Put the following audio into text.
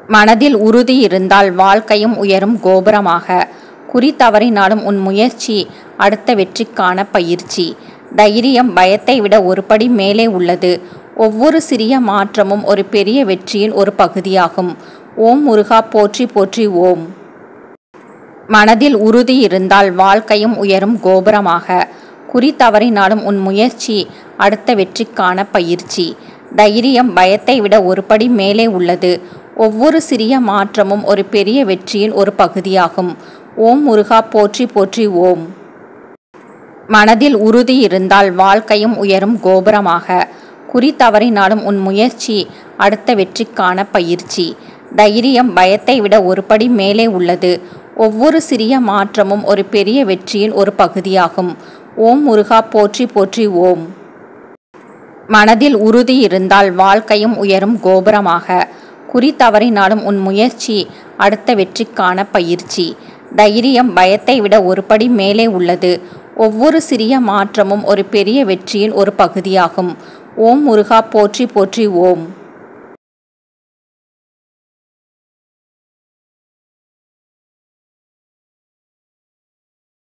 மனதில் உறுதி இருந்தால் வாழ்க்கையும் உயரும் கோபுரமாக குறி தவறினாலும் உன் முயற்சி அடுத்த வெற்றிக்கான பயிற்சி தைரியம் பயத்தை விட ஒரு படி மேலே உள்ளது ஒவ்வொரு சிறிய மாற்றமும் ஒரு பெரிய வெற்றியின் ஒரு பகுதியாகும் ஓம் முருகா போற்றி போற்றி ஓம் மனதில் உறுதி இருந்தால் வாழ்க்கையும் உயரும் கோபுரமாக குறி தவறினாலும் உன் முயற்சி அடுத்த வெற்றிக்கான பயிற்சி தைரியம் பயத்தை விட ஒரு படி மேலே உள்ளது ஒவ்வொரு சிறிய மாற்றமும் ஒரு பெரிய வெற்றியின் ஒரு பகுதியாகும் ஓம் முருகா போற்றி போற்றி ஓம் மனதில் உறுதி இருந்தால் வாழ்க்கையும் உயரும் கோபுரமாக குறி தவறினாலும் உன் முயற்சி அடுத்த வெற்றிக்கான பயிற்சி தைரியம் பயத்தை விட ஒரு படி மேலே உள்ளது ஒவ்வொரு சிறிய மாற்றமும் ஒரு பெரிய வெற்றியின் ஒரு பகுதியாகும் ஓம் முருகா போற்றி போற்றி ஓம் மனதில் உறுதி இருந்தால் வாழ்க்கையும் உயரும் கோபுரமாக குறி தவறினாலும் உன் முயற்சி அடுத்த வெற்றிக்கான பயிற்சி தைரியம் பயத்தை விட ஒரு படி மேலே உள்ளது ஒவ்வொரு சிறிய மாற்றமும் ஒரு பெரிய வெற்றியின் ஒரு பகுதியாகும் ஓம் முருகா போற்றி போற்றி ஓம்